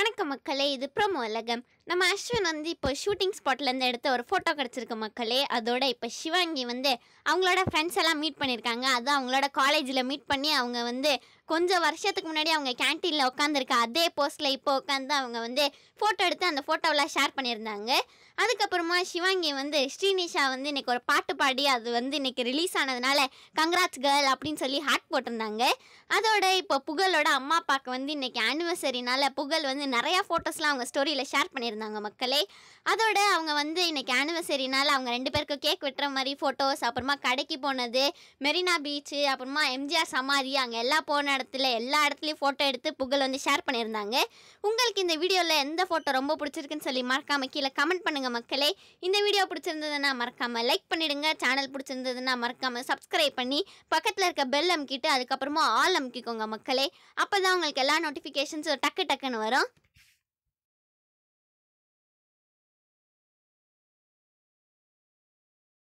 வணக்கம் மக்களே இது ப்ரோமோ உலகம் நம்ம அஸ்வின் வந்து இப்போ ஷூட்டிங் ஸ்பாட்லேருந்து எடுத்த ஒரு ஃபோட்டோ கிடச்சிருக்கு மக்களே அதோட இப்போ சிவாங்கி வந்து அவங்களோட ஃப்ரெண்ட்ஸ் எல்லாம் மீட் பண்ணியிருக்காங்க அது அவங்களோட காலேஜில் மீட் பண்ணி அவங்க வந்து கொஞ்சம் வருஷத்துக்கு முன்னாடி அவங்க கேன்டீனில் உட்காந்துருக்க அதே போஸ்ட்டில் இப்போ உட்காந்து அவங்க வந்து ஃபோட்டோ எடுத்து அந்த ஃபோட்டோவெலாம் ஷேர் பண்ணியிருந்தாங்க அதுக்கப்புறமா சிவாங்கி வந்து ஸ்ரீனிஷா வந்து இன்னைக்கு ஒரு பாட்டு பாடி அது வந்து இன்னைக்கு ரிலீஸ் ஆனதுனால கங்க்ராட்ஸ் கேர்ள் அப்படின்னு சொல்லி ஹார்ட் போட்டிருந்தாங்க அதோட இப்போ புகழோட அம்மா அப்பாவுக்கு வந்து இன்னைக்கு ஆனிவர்சரினால புகழ் வந்து நிறையா ஃபோட்டோஸ்லாம் அவங்க ஸ்டோரியில் ஷேர் பண்ணியிருந்தாங்க மக்களே அதோட அவங்க வந்து இன்னைக்கு ஆனிவர்சரினால அவங்க ரெண்டு பேருக்கும் கேக் வெட்டுற மாதிரி ஃபோட்டோஸ் அப்புறமா கடைக்கு போனது மெரினா பீச்சு அப்புறமா எம்ஜிஆர் சமாதி அங்கே எல்லாம் போன இடத்துல எல்லா இடத்துலையும் ஃபோட்டோ எடுத்து புகழ் வந்து ஷேர் பண்ணியிருந்தாங்க உங்களுக்கு இந்த வீடியோவில் எந்த ஃபோட்டோ ரொம்ப பிடிச்சிருக்குன்னு சொல்லி மறக்காம கீழே கமெண்ட் பண்ணுங்க மக்களே இந்த வீடியோ பிடிச்சிருந்ததுன்னா மறக்காம லைக் பண்ணிடுங்க சேனல் பிடிச்சிருந்ததுன்னா மறக்காம சப்ஸ்கிரைப் பண்ணி பக்கத்தில் இருக்க பெல் அமுக்கிட்டு அதுக்கப்புறமா ஆல் அமுக்கிக்கோங்க மக்களே அப்போ தான் உங்களுக்கு எல்லா நோட்டிஃபிகேஷன்ஸும் டக்கு டக்குன்னு வரும்